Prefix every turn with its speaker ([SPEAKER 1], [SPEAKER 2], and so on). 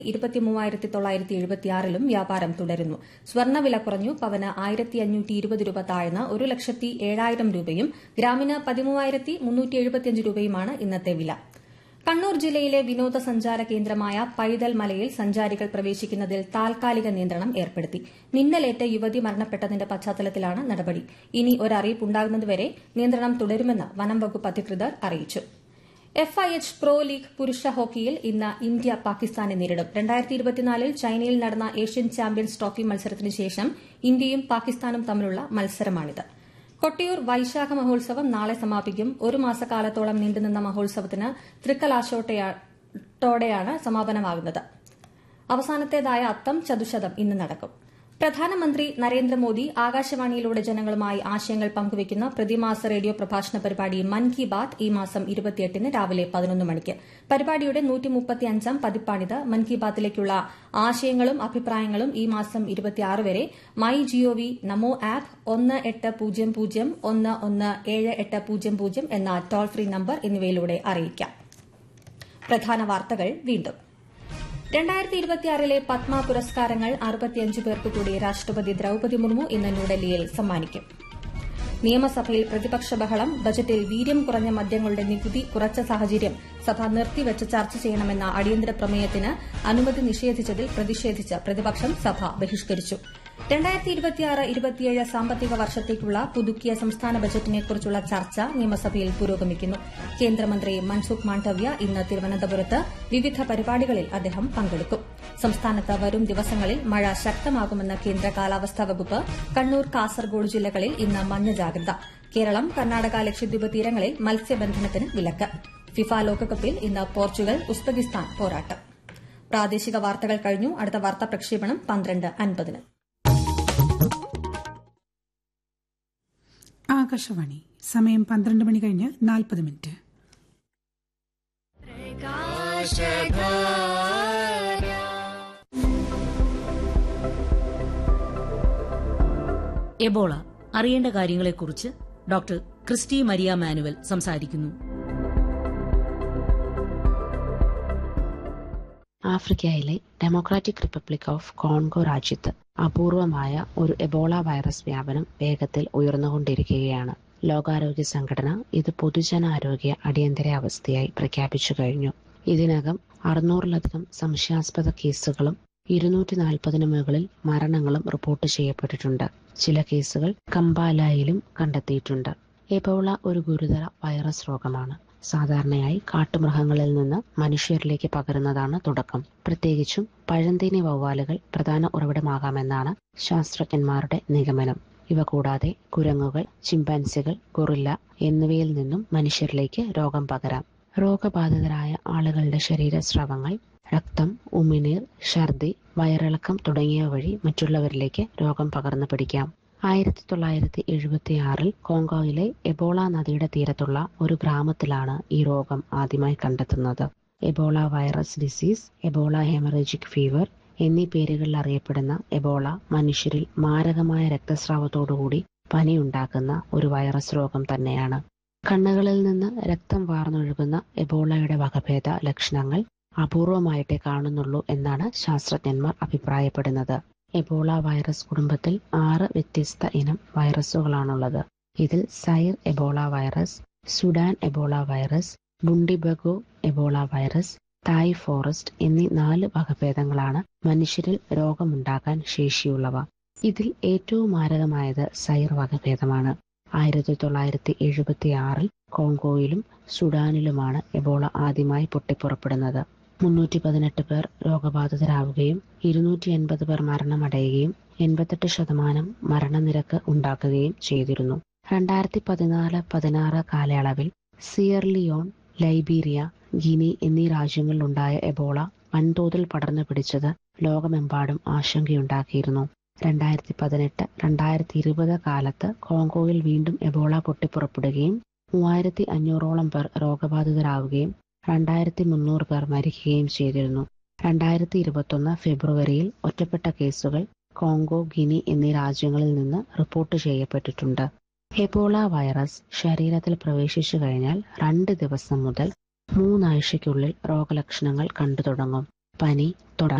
[SPEAKER 1] ഇരുപത്തിമൂവായിരത്തി തൊള്ളായിരത്തി എഴുപത്തിയാറിലും വ്യാപാരം തുടരുന്നു സ്വർണ്ണവില കുറഞ്ഞു പവന് ആയിരത്തി അഞ്ഞൂറ്റി ഇരുപത് രൂപ താഴ്ന്ന് ഒരു ലക്ഷത്തി ഏഴായിരം രൂപയും ഗ്രാമിന് പതിമൂവായിരത്തി മുന്നൂറ്റി എഴുപത്തിയഞ്ച് രൂപയുമാണ് ഇന്നത്തെ വില കണ്ണൂർ ജില്ലയിലെ വിനോദസഞ്ചാര കേന്ദ്രമായ പൈതൽ മലയിൽ സഞ്ചാരികൾ പ്രവേശിക്കുന്നതിൽ താൽക്കാലിക നിയന്ത്രണം ഏർപ്പെടുത്തി മിന്നലേറ്റ് യുവതി മരണപ്പെട്ടതിന്റെ പശ്ചാത്തലത്തിലാണ് നടപടി ഇനി ഒരറിയിപ്പുണ്ടാകുന്നതുവരെ നിയന്ത്രണം തുടരുമെന്ന് വനം വകുപ്പ് അധികൃതർ അറിയിച്ചു F I H pro league പുരുഷ ഹോക്കിയിൽ ഇന്ന് ഇന്ത്യ പാകിസ്ഥാനെ നേരിടും രണ്ടായിരത്തി ഇരുപത്തിനാലിൽ ചൈനയിൽ നടന്ന ഏഷ്യൻ ചാമ്പ്യൻസ് ട്രോഫി മത്സരത്തിന് ശേഷം ഇന്ത്യയും പാകിസ്ഥാനും തമ്മിലുള്ള മത്സരമാണിത് കൊട്ടിയൂർ വൈശാഖ മഹോത്സവം നാളെ സമാപിക്കും ഒരു മാസക്കാലത്തോളം നീണ്ടുനിന്ന മഹോത്സവത്തിന് തൃക്കലാശോട്ടോടെയാണ് സമാപനമാകുന്നത് അവസാനത്തേതായ അത്തം ചതുശതം ഇന്ന് നടക്കും പ്രധാനമന്ത്രി നരേന്ദ്രമോദി ആകാശവാണിയിലൂടെ ജനങ്ങളുമായി ആശയങ്ങൾ പങ്കുവയ്ക്കുന്ന പ്രതിമാസ റേഡിയോ പ്രഭാഷണ പരിപാടി മൻ കി ബാത് ഈ മാസം ഇരുപത്തിയെട്ടിന് രാവിലെ പതിനൊന്ന് മണിക്ക് പരിപാടിയുടെ നൂറ്റിമുപ്പത്തിയഞ്ചാം പതിപ്പാണിത് മൻ കി ബാത്തിലേക്കുള്ള ആശയങ്ങളും അഭിപ്രായങ്ങളും ഈ മാസം ഇരുപത്തിയാറ് വരെ മൈ ജിഒവി നമോ ആപ്പ് ഒന്ന് എട്ട് പൂജ്യം പൂജ്യം ഒന്ന് ഒന്ന് ഏഴ് എട്ട് പൂജ്യം പൂജ്യം എന്ന ടോൾ ഫ്രീ നമ്പർ എന്നിവയിലൂടെ അറിയിക്കാം പ്രധാന വാർത്തകൾ വീണ്ടും രണ്ടായിരത്തി ഇരുപത്തിയാറിലെ പത്മ പുരസ്കാരങ്ങൾ അറുപത്തിയഞ്ച് പേർക്ക് കൂടി രാഷ്ട്രപതി ദ്രൌപതി മുർമു ഇന്ന് ന്യൂഡൽഹിയിൽ സമ്മാനിക്കും നിയമസഭയിൽ പ്രതിപക്ഷ ബഹളം ബജറ്റിൽ വീര്യം കുറഞ്ഞ മദ്യങ്ങളുടെ നികുതി കുറച്ച സാഹചര്യം സഭ നിർത്തിവച്ച് ചർച്ച ചെയ്യണമെന്ന അടിയന്തര പ്രമേയത്തിന് അനുമതി നിഷേധിച്ചതിൽ പ്രതിഷേധിച്ച് പ്രതിപക്ഷം സഭ ബഹിഷ്കരിച്ചു രണ്ടായിരത്തി ഇരുപത്തിയാറ് ഇരുപത്തിയേഴ് സാമ്പത്തിക വർഷത്തേക്കുള്ള പുതുക്കിയ സംസ്ഥാന ബജറ്റിനെക്കുറിച്ചുള്ള ചർച്ച നിയമസഭയിൽ പുരോഗമിക്കുന്നു കേന്ദ്രമന്ത്രി മൻസുഖ് മാണ്ഡവ്യ ഇന്ന് തിരുവനന്തപുരത്ത് വിവിധ പരിപാടികളിൽ അദ്ദേഹം പങ്കെടുക്കും സംസ്ഥാനത്ത് വരും ദിവസങ്ങളിൽ മഴ ശക്തമാകുമെന്ന് കേന്ദ്ര കാലാവസ്ഥാ വകുപ്പ് കണ്ണൂർ കാസർഗോഡ് ജില്ലകളിൽ ഇന്ന് മഞ്ഞ ജാഗ്രത കേരളം കർണാടക ലക്ഷദ്വീപ് തീരങ്ങളിൽ മത്സ്യബന്ധനത്തിന് വിലക്ക് ഫിഫ ലോകകപ്പിൽ ഇന്ന് പോർച്ചുഗൽ ഉസ്ബെക്കിസ്ഥാൻ പോരാട്ടം പ്രാദേശിക വാർത്തകൾ കഴിഞ്ഞു അടുത്ത വാർത്താ പ്രക്ഷേപണം പന്ത്രണ്ട് അൻപതിന്
[SPEAKER 2] ആകാശവാണി സമയം പന്ത്രണ്ട് മണി കഴിഞ്ഞ് നാൽപ്പത് മിനിറ്റ്
[SPEAKER 3] എബോള അറിയേണ്ട കാര്യങ്ങളെക്കുറിച്ച് ഡോക്ടർ ക്രിസ്റ്റി മരിയ മാനുവൽ സംസാരിക്കുന്നു
[SPEAKER 4] ആഫ്രിക്കയിലെ ഡെമോക്രാറ്റിക് റിപ്പബ്ലിക് ഓഫ് കോൺഗോ രാജ്യത്ത് അപൂർവമായ ഒരു എബോള വൈറസ് വ്യാപനം വേഗത്തിൽ ഉയർന്നുകൊണ്ടിരിക്കുകയാണ് ലോകാരോഗ്യ സംഘടന ഇത് പൊതുജനാരോഗ്യ അടിയന്തരാവസ്ഥയായി പ്രഖ്യാപിച്ചു കഴിഞ്ഞു ഇതിനകം അറുന്നൂറിലധികം സംശയാസ്പദ കേസുകളും ഇരുന്നൂറ്റി നാൽപ്പതിനു മുകളിൽ മരണങ്ങളും റിപ്പോർട്ട് ചെയ്യപ്പെട്ടിട്ടുണ്ട് ചില കേസുകൾ കമ്പാലായിലും കണ്ടെത്തിയിട്ടുണ്ട് എബോള ഒരു ഗുരുതര വൈറസ് രോഗമാണ് സാധാരണയായി കാട്ടുമൃഗങ്ങളിൽ നിന്ന് മനുഷ്യരിലേക്ക് പകരുന്നതാണ് തുടക്കം പ്രത്യേകിച്ചും പഴന്തേനി വവ്വാലുകൾ പ്രധാന ഉറവിടമാകാമെന്നാണ് ശാസ്ത്രജ്ഞന്മാരുടെ നിഗമനം ഇവ കൂടാതെ കുരങ്ങുകൾ ചിമ്പാൻസികൾ ഗൊറില്ല എന്നിവയിൽ നിന്നും മനുഷ്യരിലേക്ക് രോഗം പകരാം രോഗബാധിതരായ ആളുകളുടെ ശരീരസ്രവങ്ങൾ രക്തം ഉമിനീർ ഛർദി വയറിളക്കം തുടങ്ങിയവ വഴി മറ്റുള്ളവരിലേക്ക് രോഗം പകർന്നു പിടിക്കാം ആയിരത്തി തൊള്ളായിരത്തി എഴുപത്തി ആറിൽ കോങ്കോയിലെ എബോള നദിയുടെ തീരത്തുള്ള ഒരു ഗ്രാമത്തിലാണ് ഈ രോഗം ആദ്യമായി കണ്ടെത്തുന്നത് Ebola virus disease Ebola haemorrhagic fever എന്നീ പേരുകളിൽ അറിയപ്പെടുന്ന എബോള മനുഷ്യരിൽ മാരകമായ രക്തസ്രാവത്തോടുകൂടി പനിയുണ്ടാക്കുന്ന ഒരു വൈറസ് രോഗം തന്നെയാണ് കണ്ണുകളിൽ നിന്ന് രക്തം വാർന്നൊഴുകുന്ന എബോളയുടെ വകഭേദ ലക്ഷണങ്ങൾ അപൂർവമായിട്ടേ കാണുന്നുള്ളൂ എന്നാണ് ശാസ്ത്രജ്ഞന്മാർ അഭിപ്രായപ്പെടുന്നത് എബോള വൈറസ് കുടുംബത്തിൽ ആറ് വ്യത്യസ്ത ഇനം വൈറസുകളാണുള്ളത് ഇതിൽ Zaire Ebola virus Sudan Ebola virus Bundibugyo Ebola virus Tai forest എന്നീ നാല് വകഭേദങ്ങളാണ് മനുഷ്യരിൽ രോഗമുണ്ടാക്കാൻ ശേഷിയുള്ളവ ഇതിൽ ഏറ്റവും മാരകമായത് സൈർ വകഭേദമാണ് ആയിരത്തി തൊള്ളായിരത്തി എഴുപത്തി ആറിൽ കോങ്കോയിലും സുഡാനിലുമാണ് എബോള ആദ്യമായി പൊട്ടിപ്പുറപ്പെടുന്നത് മുന്നൂറ്റി പതിനെട്ട് പേർ രോഗബാധിതരാവുകയും ഇരുന്നൂറ്റി എൺപത് പേർ മരണമടയുകയും എൺപത്തെട്ട് ശതമാനം മരണനിരക്ക് ഉണ്ടാക്കുകയും ചെയ്തിരുന്നു രണ്ടായിരത്തി പതിനാല് പതിനാറ് കാലയളവിൽ സിയർലിയോൺ ലൈബീരിയ ഗിനി എന്നീ രാജ്യങ്ങളിലുണ്ടായ എബോള വൻതോതിൽ പടർന്നു പിടിച്ചത് ലോകമെമ്പാടും ആശങ്കയുണ്ടാക്കിയിരുന്നു രണ്ടായിരത്തി പതിനെട്ട് രണ്ടായിരത്തി ഇരുപത് കാലത്ത് കോങ്കോയിൽ വീണ്ടും എബോള പൊട്ടിപ്പുറപ്പെടുകയും മൂവായിരത്തി അഞ്ഞൂറോളം പേർ രോഗബാധിതരാവുകയും രണ്ടായിരത്തി മുന്നൂറ് പേർ മരിക്കുകയും ചെയ്തിരുന്നു രണ്ടായിരത്തി ഇരുപത്തൊന്ന് ഫെബ്രുവരിയിൽ ഒറ്റപ്പെട്ട കേസുകൾ കോങ്കോ ഗിനി എന്നീ രാജ്യങ്ങളിൽ നിന്ന് റിപ്പോർട്ട് ചെയ്യപ്പെട്ടിട്ടുണ്ട് എബോള വൈറസ് ശരീരത്തിൽ പ്രവേശിച്ചു കഴിഞ്ഞാൽ രണ്ട് ദിവസം മുതൽ മൂന്നാഴ്ചയ്ക്കുള്ളിൽ രോഗലക്ഷണങ്ങൾ കണ്ടു തുടങ്ങും പനി